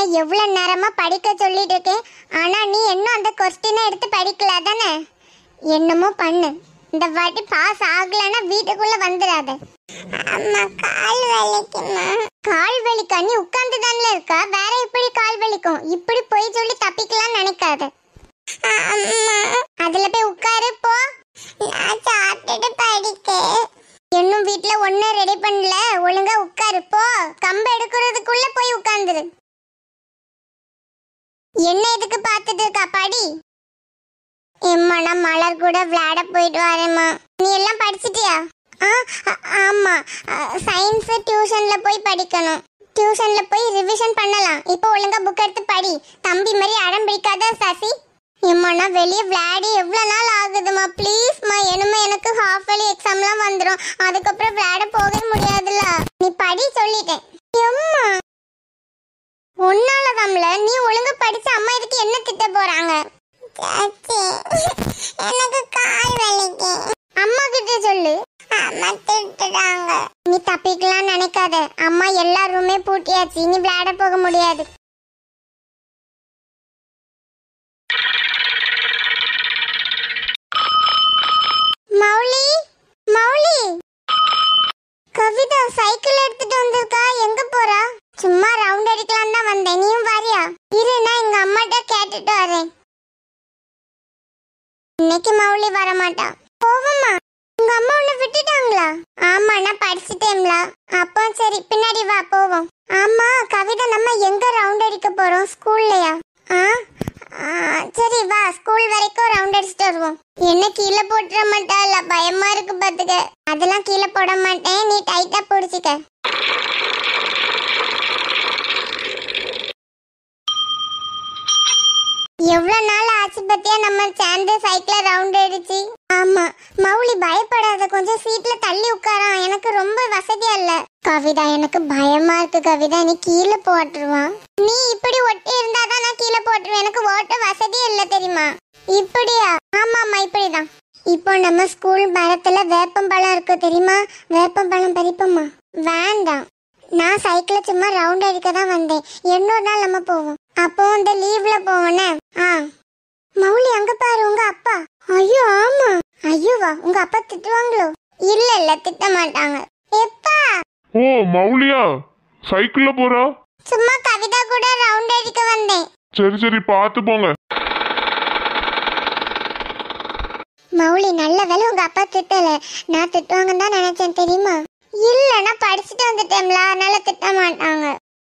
எவ்வளவு நேரமா படிக்க சொல்லிட்டு இருக்கேன் ஆனா நீ இன்னும் அந்த கொஸ்டினை எடுத்து படிக்கல தானே என்னமோ பண்ணு இந்த வாட்டி பாஸ் ஆகலன்னா வீட்டுக்குள்ள வந்துடாத அம்மா கால் வலிக்குமா கால் வலிக்கா நீ உட்கார்ந்து தானே இருக்கா வேற எப்படி கால் வலிக்கும் இப்படி போய் சொல்லி தப்பிக்கலாம் நினைக்காத அம்மா அதுல போய் உட்காரு போ நான் சாப்பிட்டுட்டு படிக்க இன்னும் வீட்ல ஒண்ணும் ரெடி பண்ணல ஒழுங்கா உட்காரு போ கம்பு எடுக்கிறதுக்குள்ள போய் உட்கார்ந்துரு என்ன எதுக்கு பார்த்துட்டு இருக்கா படி எம்மா நான் மலர் கூட விளையாட போயிட்டு வரேம்மா நீ எல்லாம் படிச்சிட்டியா ஆ ஆ- ஆமா சயின்ஸ் டியூஷன்ல போய் படிக்கணும் டியூஷன்ல போய் ரிவிஷன் பண்ணலாம் இப்போ ஒழுங்கா புக் எடுத்து படி தம்பி மாதிரி அடம் பிடிக்காத சசி எம்மா நான் வெளியே விளையாடி எவ்வளோ நாள் ஆகுதுமா ப்ளீஸ்மா இனிமே எனக்கு ஹாஃப் இயர்லி எக்ஸாம்லாம் வந்துடும் அதுக்கப்புறம் விளையாட போகவே முடியாதுல்ல நீ படி சொல்லிட்டேன் எம்மா உன்னாலதாம்ல நீ ஒழுங்கா படிச்சு அம்மா இதுக்கு என்ன திட்ட போறாங்க எனக்கு கால் வலிக்கு அம்மா கிட்ட சொல்லு அம்மா திட்டுறாங்க நீ தப்பிக்கலாம் நினைக்காத அம்மா எல்லா ரூமே பூட்டியாச்சு நீ விளையாட போக முடியாது மௌலி மௌலி கவிதா சைக்கிள் எடுத்துட்டு வந்திருக்கா எங்க போறா சும்மா ரவுண்ட் அடிக்கலாம் தான் வந்தேன் நீயும் வாரியா இரு நான் எங்க அம்மாட்ட கேட்டுட்டு வரேன் இன்னைக்கு மௌலி வர மாட்டா போவம்மா உங்க அம்மா உன்னை விட்டுட்டாங்களா ஆமா நான் படிச்சுட்டேன்ல அப்போ சரி பின்னாடி வா போவோம் ஆமா கவிதா நம்ம எங்க ரவுண்ட் அடிக்க போறோம் ஸ்கூல்லையா ஆ ஆ, சரி வா ஸ்கூல் வரைக்கும் ரவுண்ட் அடிச்சுட்டு வருவோம் என்ன கீழே போட்டுற மாட்டால பயமா இருக்கு பாத்துக்க அதெல்லாம் கீழே போட மாட்டேன் நீ டைட்டா பிடிச்சிக்க எவ்வளவு நாள் ஆச்சு பத்தியா நம்ம சேர்ந்து சைக்கிள ரவுண்ட் அடிச்சு ஆமா மௌலி பயப்படாத கொஞ்சம் சீட்ல தள்ளி உட்காரான் எனக்கு ரொம்ப வசதியா இல்ல கவிதா எனக்கு பயமா இருக்கு கவிதா நீ கீழே போட்டுருவான் நீ இப்படி ஒட்டி இருந்தாதான் நான் கீழே போட்டுருவேன் எனக்கு ஓட்ட வசதியே இல்ல தெரியுமா இப்படியா ஆமாமா இப்படிதான் இப்போ நம்ம ஸ்கூல் மரத்துல வேப்பம்பழம் இருக்கு தெரியுமா வேப்பம்பழம் பறிப்போமா வேண்டாம் நான் சைக்கிள சும்மா ரவுண்ட் அடிக்க தான் வந்தேன் இன்னொரு நாள் நம்ம போவோம் அப்போ இந்த லீவ்ல போவோனே ஆ மௌலி அங்க பாரு உங்க அப்பா ஐயோ ஆமா ஐயோவா உங்க அப்பா திட்டுவாங்களோ இல்ல இல்ல திட்ட மாட்டாங்க எப்பா ஓ மௌலியா சைக்கிள்ல போறா சும்மா கவிதா கூட ரவுண்ட் அடிக்க வந்தேன் சரி சரி பார்த்து போங்க மௌலி நல்ல வேலை உங்க அப்பா திட்டல நான் திட்டுவாங்கன்னு தான் நினைச்சேன் தெரியுமா இல்ல நான் படிச்சுட்டு வந்துட்டேன்ல அதனால திட்ட மாட்டாங்க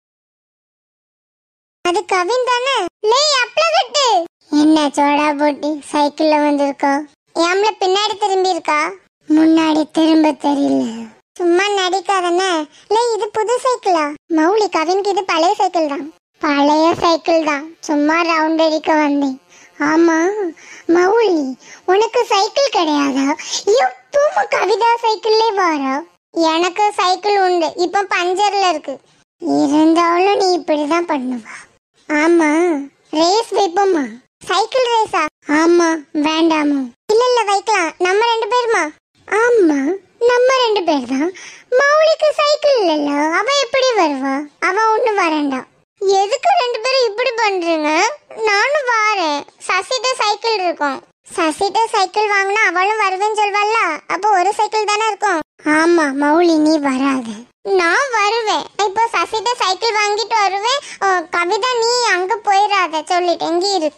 அது கவின் தானே லே அப்பள விட்டு என்ன சோடா போட்டி சைக்கிள்ல வந்திருக்கா ஏம்ல பின்னாடி திரும்பி இருக்கா முன்னாடி திரும்ப தெரியல சும்மா நடிக்காதனே லே இது புது சைக்கிளா மௌலி கவின்க்கு இது பழைய சைக்கிள் தான் பழைய சைக்கிள் தான் சும்மா ரவுண்ட் அடிக்க வந்தேன் ஆமா மௌலி உனக்கு சைக்கிள் கிடையாதா எப்பவும் கவிதா சைக்கிள்லே வாரா எனக்கு சைக்கிள் உண்டு இப்போ பஞ்சர்ல இருக்கு இருந்தாலும் நீ இப்படிதான் பண்ணுவா ஆமா ரேஸ் வைப்போமா சைக்கிள் ரேஸா ஆமா வேண்டாமா இல்ல இல்ல வைக்கலாம் நம்ம ரெண்டு பேருமா ஆமா நம்ம ரெண்டு பேர் தான் மௌலிக்கு சைக்கிள் இல்லல்ல அவ எப்படி வருவா அவ ஒண்ணு வரண்டா எதுக்கு ரெண்டு பேரும் இப்படி பண்றீங்க நானும் வாரேன் சசிட்ட சைக்கிள் இருக்கும் சசிட்ட சைக்கிள் வாங்கினா அவளும் வருவேன்னு சொல்வாள்ல அப்போ ஒரு சைக்கிள் தானே இருக்கும் ஆமா மௌலி நீ வராத நான் வருவேன் இப்போ சசிட்ட சைக்கிள் வாங்கிட்டு வருவேன் ஓ, கவிதா நீ அங்க போயிடாத சொல்லிட்டேன் இங்க இரு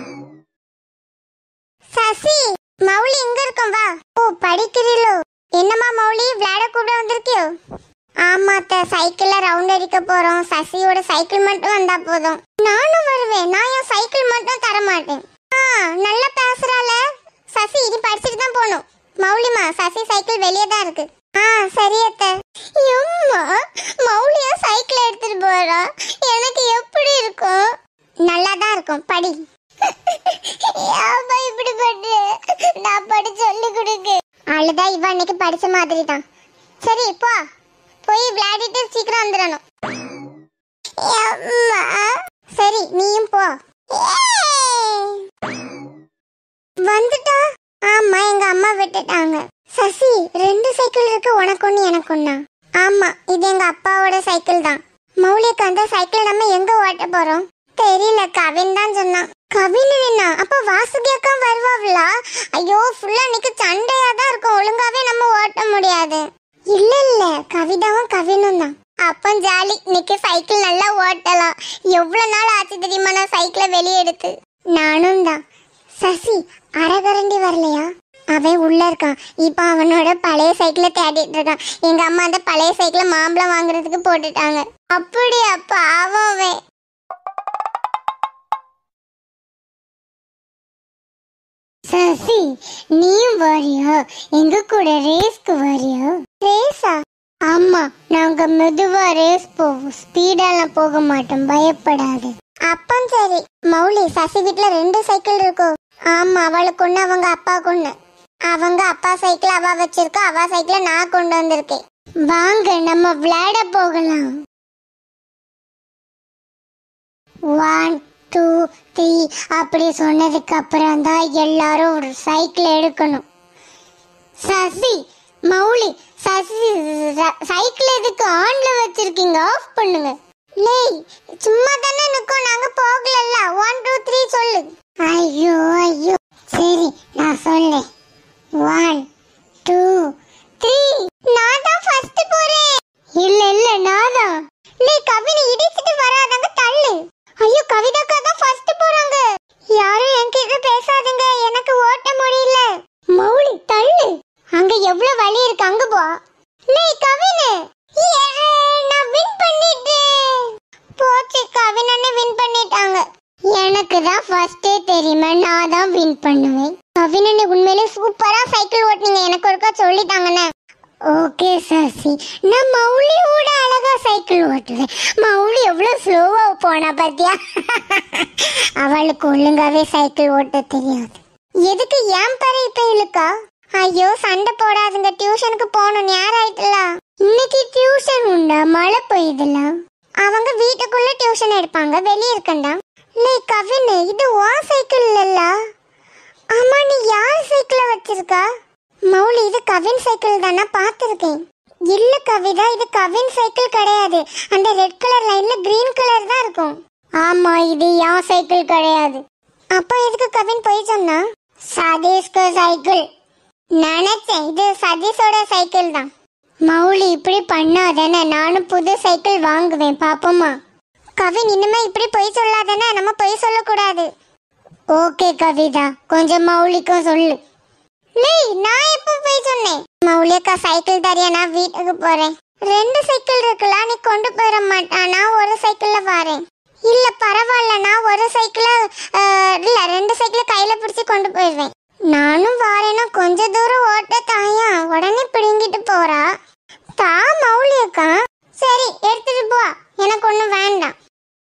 சசி மௌலி எங்க இருக்கும் வா ஓ படிக்கிறீளோ என்னம்மா மௌலி விளையாட கூப்பிட வந்திருக்கியோ ஆமா அத்தை சைக்கிள்ல ரவுண்ட் அடிக்க போறோம் சசியோட சைக்கிள் மட்டும் வந்தா போதும் நானும் வருவேன் நான் என் சைக்கிள் மட்டும் தர மாட்டேன் ஆ நல்லா பேசுறால சசி இனி படிச்சுட்டு தான் போகணும் மௌலிமா சசி சைக்கிள் வெளியே தான் இருக்கு ஆ சரி அத்தை எம்மா மௌலியா சைக்கிள் எடுத்துட்டு போறா எனக்கு எப்படி இருக்கும் நல்லா தான் இருக்கும் படி ஏப்பா இப்படி பண்ணு நான் படி சொல்லி கொடுக்கு அழுதா இவ அன்னைக்கு படிச்ச மாதிரி தான் சரி போ போய் விளையாடிட்டு சீக்கிரம் வந்துடணும் அம்மா. சரி நீயும் போ வந்துட்டா ஆமா எங்க அம்மா விட்டுட்டாங்க சசி ரெண்டு சைக்கிள் இருக்கு உனக்கு ஒண்ணு எனக்கு ஒண்ணா ஆமா இது எங்க அப்பாவோட சைக்கிள் தான் மௌலிக்கு அந்த சைக்கிள் நம்ம எங்க ஓட்ட போறோம் தெரியல கவின் தான் சொன்னான் கவின் என்ன அப்ப வாசுகி அக்கா வருவாங்களா ஐயோ ஃபுல்லா இன்னைக்கு சண்டையா தான் இருக்கும் ஒழுங்காவே நம்ம ஓட்ட முடியாது இல்ல இல்ல கவிதாவும் கவினும் தான் அப்போ ஜாலி இன்னைக்கு சைக்கிள் நல்லா ஓட்டலாம் எவ்வளவு நாள் ஆச்சு தெரியுமா நான் சைக்கிளை வெளியே எடுத்து நானும் தான் சசி அரகரண்டி வரலையா அவன் உள்ள இருக்கான் இப்போ அவனோட பழைய சைக்கிளை தேடிட்டு இருக்கான் எங்க அம்மா அந்த பழைய சைக்கிளை மாம்பழம் வாங்குறதுக்கு போட்டுட்டாங்க அப்படியா பாவம் அவன் சசி நீயும் வரியா எங்க கூட ரேஸ்க்கு வரியா ரேஸா ஆமா நாங்க மெதுவா ரேஸ் போவோம் ஸ்பீடாலாம் போக மாட்டோம் பயப்படாது அப்பம் சரி மௌலி சசி வீட்ல ரெண்டு சைக்கிள் இருக்கும் ஆமா அவளுக்கு ஒண்ணு அவங்க அப்பா ஒண்ணு அவங்க அப்பா சைக்கிள் அவ வச்சிருக்கா அவ சைக்கிள நான் கொண்டு வந்திருக்கேன் வாங்க நம்ம விளையாட போகலாம் ஒன் டூ த்ரீ அப்படி சொன்னதுக்கு அப்புறம் தான் எல்லாரும் ஒரு சைக்கிள் எடுக்கணும் சசி மௌலி சசி ச- சைக்கிள் எதுக்கு ஆன்ல வச்சிருக்கீங்க ஆஃப் பண்ணுங்க லேய் சும்மா தானே நிக்கோம் நாங்க போகலல்ல ஒன் டூ த்ரீ சொல்லு ஐயோ ஐயோ சரி நான் சொல்லேன் ஒன் டூ த்ரீ நான் தான் ஃபர்ஸ்ட் போறேன் இல்ல இல்ல நான் தான் லேய் கவினை இடிச்சிட்டு வராதங்க தள்ளு ஐயோ கவிதாக்கா தான் ஃபர்ஸ்ட் போறாங்க யாரும் என்கிட்ட பேசாதீங்க எனக்கு ஓட்ட முடியல மௌலி தள்ளு அங்க எவ்வளவு வழி இருக்கு அங்க போ லேய் கவினு நான் வின் பண்ணிட்டேன் போச்சு கவின் அண்ணன் வின் பண்ணிட்டாங்க எனக்கு தான் ஃபர்ஸ்டே தெரியுமா நான் தான் வின் பண்ணுவேன் கவின் அண்ணன் உண்மையிலே சூப்பரா சைக்கிள் ஓட்டுனீங்க எனக்கு ஒருக்கா சொல்லிட்டாங்கண்ணே ஓகே சசி நான் மௌலியோட அழகா சைக்கிள் ஓட்டுவேன் மௌலி எவ்வளவு ஸ்லோவா போனா பாத்தியா அவளுக்கு ஒழுங்காவே சைக்கிள் ஓட்ட தெரியாது எதுக்கு ஏன் பாரு இப்ப இழுக்கா ஐயோ சண்டை போடாதுங்க டியூஷனுக்கு போகணும் நேரம் ஆயிட்டுல இன்னைக்கு டியூஷன் உண்டா மழை பெய்யுதுல அவங்க வீட்டுக்குள்ள டியூஷன் எடுப்பாங்க வெளியே இருக்கண்டா லே கவின் இது ஓ சைக்கிள் இல்லல்ல ஆமா நீ யார் சைக்கிள வச்சிருக்கா மௌலி இது கவின் சைக்கிள் தானே பார்த்துருக்கேன் இல்ல கவிதா இது கவின் சைக்கிள் கிடையாது அந்த ரெட் கலர் லைன்ல கிரீன் கலர் தான் இருக்கும் ஆமா இது என் சைக்கிள் கிடையாது அப்போ எதுக்கு கவின் போய் சொன்னா சதீஷ்க்கு சைக்கிள் நினைச்சேன் இது சதீஷோட சைக்கிள் தான் மௌலி இப்படி பண்ணாதானே நானும் புது சைக்கிள் வாங்குவேன் பாப்போமா கவின் இனிமே இப்படி பொய் சொல்லாதானே நம்ம பொய் சொல்லக்கூடாது ஓகே கவிதா கொஞ்சம் மௌலிக்கும் சொல்லு லேய் நான் எப்போ போய் சொன்னேன் மௌலியக்கா சைக்கிள் தரியா நான் வீட்டுக்கு போறேன் ரெண்டு சைக்கிள் இருக்குல்ல நீ கொண்டு போயிட மாட்டான் நான் ஒரு சைக்கிள்ல வரேன் இல்ல பரவாயில்ல நான் ஒரு சைக்கிள இல்ல ரெண்டு சைக்கிள கையில பிடிச்சு கொண்டு போயிடுவேன் நானும் வாரேன்னா கொஞ்ச தூரம் ஓட்ட தாயா உடனே பிடுங்கிட்டு போறா தா மௌலியக்கா சரி எடுத்துட்டு போ எனக்கு ஒண்ணும் வேண்டாம்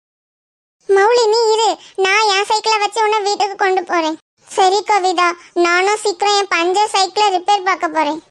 மௌலி நீ இரு நான் என் சைக்கிளை வச்சு உன்னை வீட்டுக்கு கொண்டு போறேன் சரி கவிதா நானும் சீக்கிரம் என் பஞ்சர் சைக்கிளை ரிப்பேர் பார்க்க போறேன்